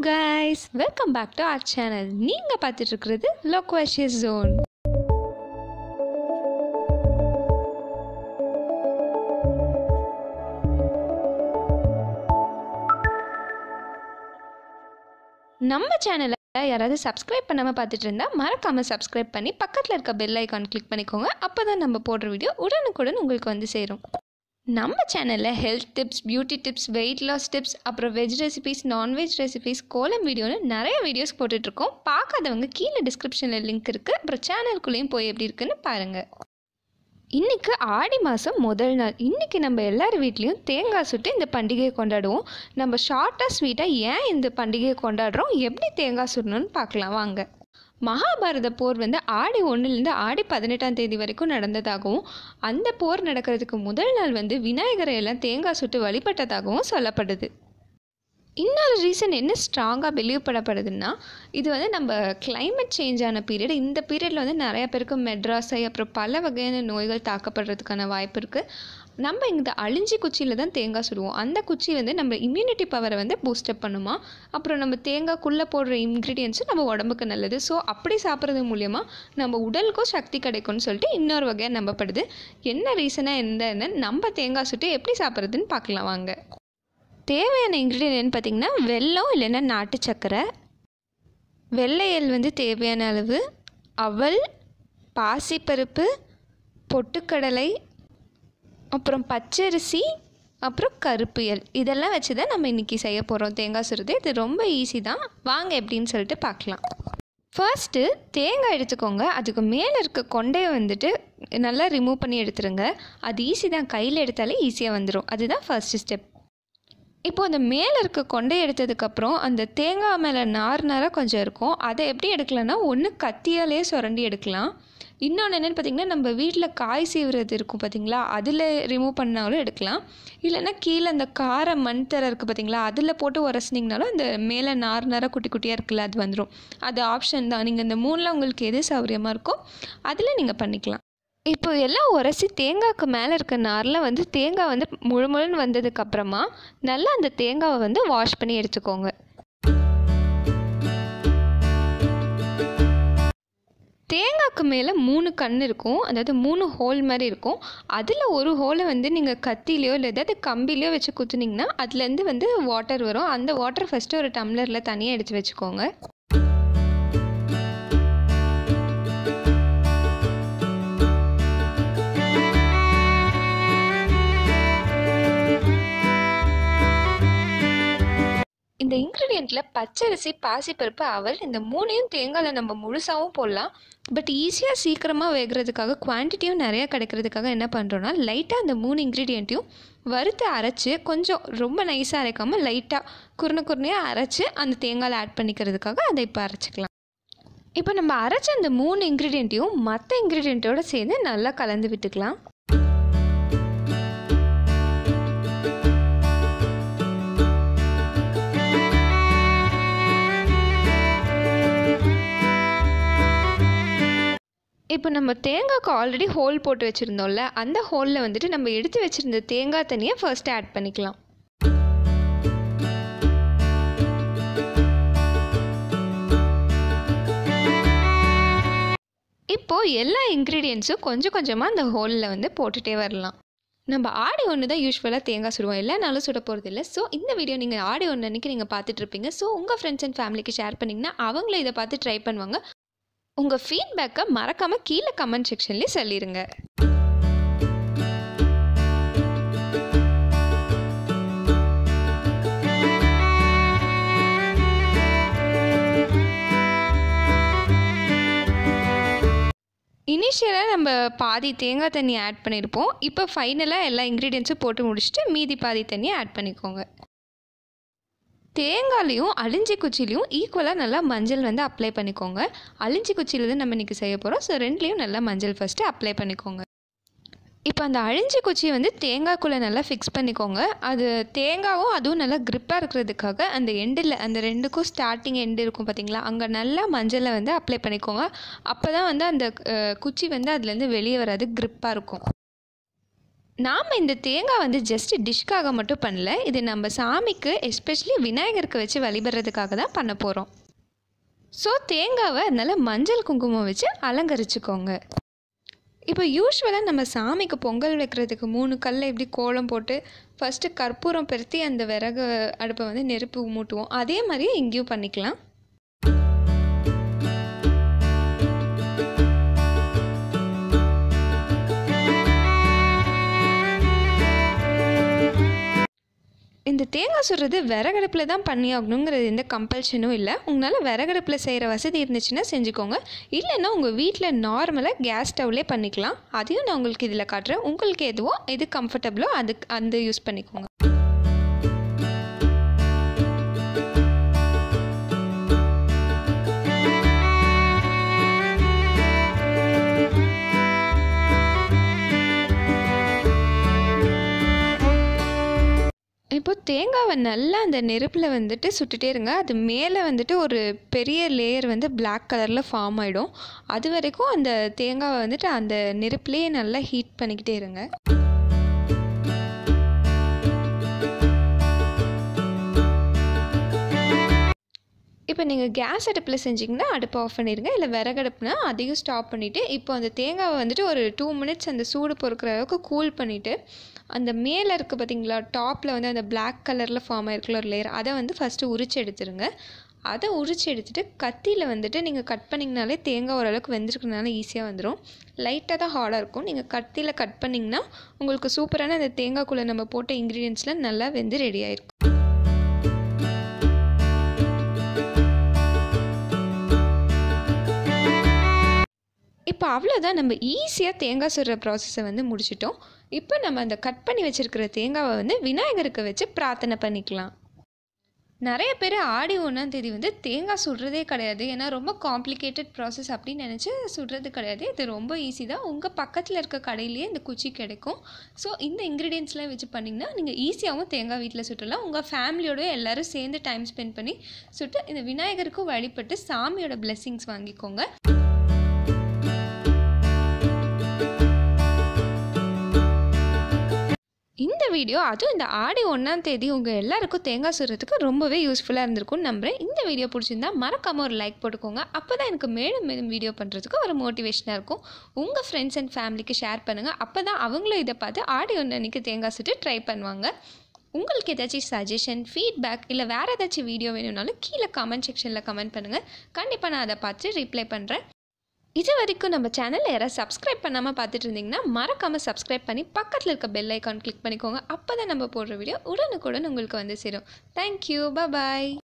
guys welcome back to our channel நீங்கள் பார்த்துட்டு இருக்கிறது லோக்வாஷியஸ் ஜோன் நம்ம சேனலை யாராவது சப்ஸ்கிரைப் பண்ணாமல் பார்த்துட்டு இருந்தால் மறக்காமல் சப்ஸ்கிரைப் பண்ணி பக்கத்தில் இருக்க பெல் ஐக்கான் கிளிக் பண்ணிக்கோங்க அப்போ தான் நம்ம போடுற வீடியோ உடனுக்குடன் உங்களுக்கு வந்து சேரும் நம்ம சேனலில் health tips beauty tips weight loss tips அப்புறம் veg recipes non veg recipes kolam வீடியோன்னு நிறைய வீடியோஸ் போட்டுட்ருக்கோம் பார்க்காதவங்க கீழே டிஸ்கிரிப்ஷனில் லிங்க் இருக்குது அப்புறம் சேனலுக்குள்ளேயும் போய் எப்படி இருக்குன்னு பாருங்கள் இன்றைக்கி ஆடி மாதம் முதல் நாள் இன்றைக்கி நம்ம எல்லார் வீட்லேயும் தேங்காய் சுட்டு இந்த பண்டிகையை கொண்டாடுவோம் நம்ம ஷார்ட்டாக ஸ்வீட்டாக ஏன் இந்த பண்டிகையை கொண்டாடுறோம் எப்படி தேங்காய் சுடணும்னு பார்க்கலாம் வாங்க மகாபாரத போர் வந்து ஆடி ஒன்றுலேருந்து ஆடி பதினெட்டாம் தேதி வரைக்கும் நடந்ததாகவும் அந்த போர் நடக்கிறதுக்கு முதல் நாள் வந்து விநாயகரை எல்லாம் தேங்காய் சுட்டு வழிபட்டதாகவும் சொல்லப்படுது இன்னொரு ரீசன் என்ன ஸ்ட்ராங்காக பிலீவ் பண்ணப்படுதுன்னா இது வந்து நம்ம கிளைமேட் சேஞ்ச் ஆன பீரியட் இந்த பீரியடில் வந்து நிறைய பேருக்கு மெட்ராஸை அப்புறம் பல வகையான நோய்கள் தாக்கப்படுறதுக்கான வாய்ப்பு இருக்குது நம்ம இந்த அழிஞ்சி குச்சியில் தான் தேங்காய் சுடுவோம் அந்த குச்சி வந்து நம்ம இம்யூனிட்டி பவரை வந்து பூஸ்டப் பண்ணுமா அப்புறம் நம்ம தேங்காய்க்குள்ளே போடுற இன்க்ரீடியன்ஸும் நம்ம உடம்புக்கு நல்லது ஸோ அப்படி சாப்பிட்றது மூலியமாக நம்ம உடலுக்கும் சக்தி கிடைக்கும்னு சொல்லிட்டு இன்னொரு வகையாக நம்பப்படுது என்ன ரீசனாக என்னன்னு நம்ம தேங்காய் சுட்டு எப்படி சாப்பிட்றதுன்னு பார்க்கலாம் வாங்க தேவையான இன்க்ரீடியன்ட் பார்த்திங்கன்னா வெல்லம் இல்லைன்னா நாட்டு சர்க்கரை வெள்ளையல் வந்து தேவையான அளவு அவல் பாசிப்பருப்பு பொட்டுக்கடலை அப்புறம் பச்சரிசி அப்புறம் கருப்பு எல் இதெல்லாம் வச்சு தான் நம்ம இன்றைக்கி செய்ய போகிறோம் தேங்காய் சுருது இது ரொம்ப ஈஸி தான் வாங்க எப்படின்னு சொல்லிட்டு பார்க்கலாம் ஃபர்ஸ்ட்டு தேங்காய் எடுத்துக்கோங்க அதுக்கு மேலே இருக்க கொண்டையை வந்துட்டு நல்லா ரிமூவ் பண்ணி எடுத்துருங்க அது ஈஸி தான் கையில் எடுத்தாலே ஈஸியாக வந்துடும் அதுதான் ஃபர்ஸ்ட் ஸ்டெப் இப்போ அந்த மேலே இருக்க கொண்டை எடுத்ததுக்கப்புறம் அந்த தேங்காய் மேலே நார் நாராக கொஞ்சம் இருக்கும் அதை எப்படி எடுக்கலாம்னா ஒன்று கத்தியாலே சுரண்டி எடுக்கலாம் இன்னொன்று என்னென்னு பார்த்தீங்கன்னா நம்ம வீட்டில் காய் சீவுறது இருக்கும் பார்த்தீங்களா அதில் ரிமூவ் பண்ணாலும் எடுக்கலாம் இல்லைன்னா கீழே அந்த கார மண் தர இருக்குது பார்த்தீங்களா அதில் போட்டு உரசினிங்கனாலும் அந்த மேலே நார் நாராக குட்டி குட்டியாக இருக்குல்ல அது வந்துடும் அது ஆப்ஷன் தான் நீங்கள் இந்த மூணில் உங்களுக்கு எது சௌகரியமாக இருக்கோ அதில் நீங்கள் பண்ணிக்கலாம் இப்போ எல்லாம் உரசி தேங்காய்க்கு மேலே இருக்க நாரில் வந்து தேங்காய் வந்து முழு முழுன்னு வந்ததுக்கப்புறமா நல்லா அந்த தேங்காவை வந்து வாஷ் பண்ணி எடுத்துக்கோங்க தேங்காய்க்கு மேலே மூணு கண் இருக்கும் அதாவது மூணு ஹோல் மாதிரி இருக்கும் அதில் ஒரு ஹோலை வந்து நீங்கள் கத்திலையோ இல்லை ஏதாவது கம்பிலையோ வச்சு குத்துனீங்கன்னா அதுலேருந்து வந்து வாட்டர் வரும் அந்த வாட்டர் ஃபஸ்ட்டு ஒரு டம்ளரில் தனியாக எடுத்து வச்சுக்கோங்க இந்த இன்க்ரீடியண்ட்டில் பச்சரிசி பாசிப்பருப்பு அவல் இந்த மூணையும் தேங்காயில் நம்ம முழுசாகவும் போடலாம் பட் ஈஸியாக சீக்கிரமாக வேகிறதுக்காக குவான்டிட்டியும் நிறையா கிடைக்கிறதுக்காக என்ன பண்ணுறோன்னா லைட்டாக அந்த மூணு இன்க்ரீடியண்ட்டையும் வறுத்து அரைச்சி கொஞ்சம் ரொம்ப நைஸாக அரைக்காமல் லைட்டாக குறுன குறுனையாக அரைச்சி அந்த தேங்காயில் ஆட் பண்ணிக்கிறதுக்காக அதை இப்போ அரைச்சிக்கலாம் இப்போ நம்ம அரைச்ச அந்த மூணு இன்க்ரீடியண்ட்டையும் மற்ற இன்க்ரீடியண்ட்டோடு சேர்ந்து நல்லா கலந்து விட்டுக்கலாம் இப்போ நம்ம தேங்காய்க்கு ஆல்ரெடி ஹோல் போட்டு வச்சுருந்தோம்ல அந்த ஹோலில் வந்துட்டு நம்ம எடுத்து வச்சுருந்த தேங்காய் தண்ணியை ஃபர்ஸ்ட் ஆட் பண்ணிக்கலாம் இப்போது எல்லா இன்க்ரீடியன்ஸும் கொஞ்சம் கொஞ்சமாக அந்த ஹோலில் வந்து போட்டுகிட்டே வரலாம் நம்ம ஆடி ஒன்று தான் யூஸ்வலாக தேங்காய் சுடுவோம் எல்லா நாளும் சுட போகிறது இல்லை ஸோ இந்த வீடியோ நீங்கள் ஆடி ஒன்று அன்றைக்கி நீங்கள் பார்த்துட்ருப்பீங்க ஸோ உங்கள் ஃப்ரெண்ட்ஸ் அண்ட் ஃபேமிலிக்கு ஷேர் பண்ணிங்கன்னா அவங்களும் இதை பார்த்து ட்ரை பண்ணுவாங்க உங்கள் ஃபீட்பேக்கை மறக்காமல் கீழே கமெண்ட் செக்ஷன்லேயே சொல்லிடுங்க இனிஷியலாக நம்ம பாதி தேங்காய் தண்ணி ஆட் பண்ணியிருப்போம் இப்போ ஃபைனலாக எல்லா இன்க்ரீடியன்ஸும் போட்டு முடிச்சுட்டு மீதி பாதி தண்ணியை ஆட் பண்ணிக்கோங்க தேங்காய்லையும் அழிஞ்சி குச்சிலையும் ஈக்குவலாக நல்லா மஞ்சள் வந்து அப்ளை பண்ணிக்கோங்க அழிஞ்சி குச்சியில் தான் நம்ம இன்றைக்கி செய்ய போகிறோம் ஸோ ரெண்டுலேயும் நல்லா மஞ்சள் ஃபஸ்ட்டு அப்ளை பண்ணிக்கோங்க இப்போ அந்த அழிஞ்சி குச்சியை வந்து தேங்காய்க்குள்ளே நல்லா ஃபிக்ஸ் பண்ணிக்கோங்க அது தேங்காவும் அதுவும் நல்லா க்ரிப்பாக இருக்கிறதுக்காக அந்த எண்டில் அந்த ரெண்டுக்கும் ஸ்டார்டிங் எண்டு இருக்கும் பார்த்தீங்களா அங்கே நல்லா மஞ்சளை வந்து அப்ளை பண்ணிக்கோங்க அப்போ தான் வந்து அந்த குச்சி வந்து அதுலேருந்து வெளியே வராது க்ரிப்பாக இருக்கும் நாம் இந்த தேங்காய் வந்து ஜஸ்ட் டிஷ்க்காக மட்டும் பண்ணல இது நம்ம சாமிக்கு எஸ்பெஷலி விநாயகருக்கு வச்சு வழிபடுறதுக்காக தான் பண்ண போகிறோம் ஸோ தேங்காவை அதனால் மஞ்சள் குங்குமம் வச்சு அலங்கரிச்சுக்கோங்க இப்போ யூஸ்வலாக நம்ம சாமிக்கு பொங்கல் வைக்கிறதுக்கு மூணு கல்லை எப்படி கோலம் போட்டு ஃபஸ்ட்டு கற்பூரம் பெருத்தி அந்த விறகு அடுப்பை வந்து நெருப்பு மூட்டுவோம் அதே மாதிரியே இங்கேயும் பண்ணிக்கலாம் இந்த தேங்காய் சுடுறது விறகடுப்பில் தான் பண்ணி ஆகணுங்கிறது எந்த கம்பல்ஷனும் இல்லை உங்களால் விறகடுப்பில் செய்கிற வசதி இருந்துச்சுன்னா செஞ்சுக்கோங்க இல்லைன்னா உங்கள் வீட்டில் நார்மலாக கேஸ் ஸ்டவ்லேயே பண்ணிக்கலாம் அதையும் நான் உங்களுக்கு இதில் காட்டுறேன் உங்களுக்கு எதுவோ எது கம்ஃபர்டபுளோ அதுக்கு அந்த யூஸ் பண்ணிக்கோங்க இப்போ தேங்காவை நல்லா அந்த நெருப்பில் வந்துட்டு சுட்டுட்டே இருங்க அது மேலே வந்துட்டு ஒரு பெரிய லேயர் வந்து பிளாக் கலரில் ஃபார்ம் ஆகிடும் அது வரைக்கும் அந்த தேங்காவை வந்துட்டு அந்த நெருப்புலேயே நல்லா ஹீட் பண்ணிக்கிட்டே இருங்க இப்போ நீங்கள் கேஸ் அடுப்பில் செஞ்சிங்கன்னா அடுப்பை ஆஃப் பண்ணிடுங்க இல்லை விறகடுப்புனா அதையும் ஸ்டாப் பண்ணிவிட்டு இப்போ அந்த தேங்காவை வந்துட்டு ஒரு டூ மினிட்ஸ் அந்த சூடு பொறுக்கிற அளவுக்கு கூல் பண்ணிவிட்டு அந்த மேலே இருக்குது பார்த்தீங்களா டாப்பில் வந்து அந்த பிளாக் கலரில் ஃபார்ம் ஆயிருக்குள்ள ஒரு லேயர் அதை வந்து ஃபஸ்ட்டு உரிச்சு எடுத்துருங்க அதை உரிச்சு எடுத்துகிட்டு கத்தியில் வந்துட்டு நீங்கள் கட் பண்ணிங்கனாலே தேங்காய் ஓரளவுக்கு வெந்திருக்கனால ஈஸியாக வந்துடும் லைட்டாக தான் ஹார்டாக இருக்கும் நீங்கள் கத்தியில் கட் பண்ணிங்கன்னா உங்களுக்கு சூப்பரான அந்த தேங்காய்க்குள்ளே நம்ம போட்ட இன்க்ரீடியன்ஸ்லாம் நல்லா வெந்து ரெடி ஆயிருக்கும் இப்போ அவ்வளோதான் நம்ம ஈஸியாக தேங்காய் சுடுற ப்ராசஸை வந்து முடிச்சிட்டோம் இப்போ நம்ம அந்த கட் பண்ணி வச்சுருக்கிற தேங்காவை வந்து விநாயகருக்கு வச்சு பிரார்த்தனை பண்ணிக்கலாம் நிறைய பேர் ஆடி ஒன்றாம் தேதி வந்து தேங்காய் சுடுறதே கிடையாது ஏன்னா ரொம்ப காம்ப்ளிகேட்டட் ப்ராசஸ் அப்படின்னு நினச்சி சுடுறது கிடையாது இது ரொம்ப ஈஸி தான் உங்கள் பக்கத்தில் இருக்க கடையிலேயே இந்த குச்சி கிடைக்கும் ஸோ இந்த இன்க்ரீடியன்ஸ்லாம் வச்சு பண்ணிங்கன்னா நீங்கள் ஈஸியாகவும் தேங்காய் வீட்டில் சுட்டலாம் உங்கள் ஃபேமிலியோட எல்லோரும் சேர்ந்து டைம் ஸ்பெண்ட் பண்ணி சுட்டு இந்த விநாயகருக்கும் வழிபட்டு சாமியோட பிளெஸ்ஸிங்ஸ் வாங்கிக்கோங்க இந்த வீடியோ அதுவும் இந்த ஆடி ஒன்றாம் தேதி உங்கள் எல்லாருக்கும் தேங்காய் சுடுறதுக்கு ரொம்பவே யூஸ்ஃபுல்லாக இருந்திருக்கும்னு நம்புகிறேன் இந்த வீடியோ பிடிச்சிருந்தா மறக்காமல் ஒரு லைக் போட்டுக்கோங்க அப்போ தான் எனக்கு மேலும் மேலும் வீடியோ பண்ணுறதுக்கு ஒரு மோட்டிவேஷனாக இருக்கும் உங்கள் ஃப்ரெண்ட்ஸ் அண்ட் ஃபேமிலிக்கு ஷேர் பண்ணுங்கள் அப்போ தான் அவங்களும் இதை பார்த்து ஆடி ஒன்று அன்றைக்கி தேங்காய் சுட்டு ட்ரை பண்ணுவாங்க உங்களுக்கு ஏதாச்சும் சஜஷன் ஃபீட்பேக் இல்லை வேறு ஏதாச்சும் வீடியோ வேணும்னாலும் கீழே கமெண்ட் செக்ஷனில் கமெண்ட் பண்ணுங்கள் கண்டிப்பாக நான் அதை பார்த்து ரிப்ளை பண்ணுறேன் இது வரைக்கும் நம்ம சேனலில் யாராவது சப்ஸ்கிரைப் பண்ணாமல் பார்த்துட்டு இருந்தீங்கன்னா மறக்காமல் சப்ஸ்கிரைப் பண்ணி பக்கத்தில் இருக்க பெல் ஐக்கான் கிளிக் பண்ணிக்கோங்க அப்போ தான் நம்ம போடுற வீடியோ உடனுக்குடன் உங்களுக்கு வந்து சேரும் தேங்க்யூ பாய்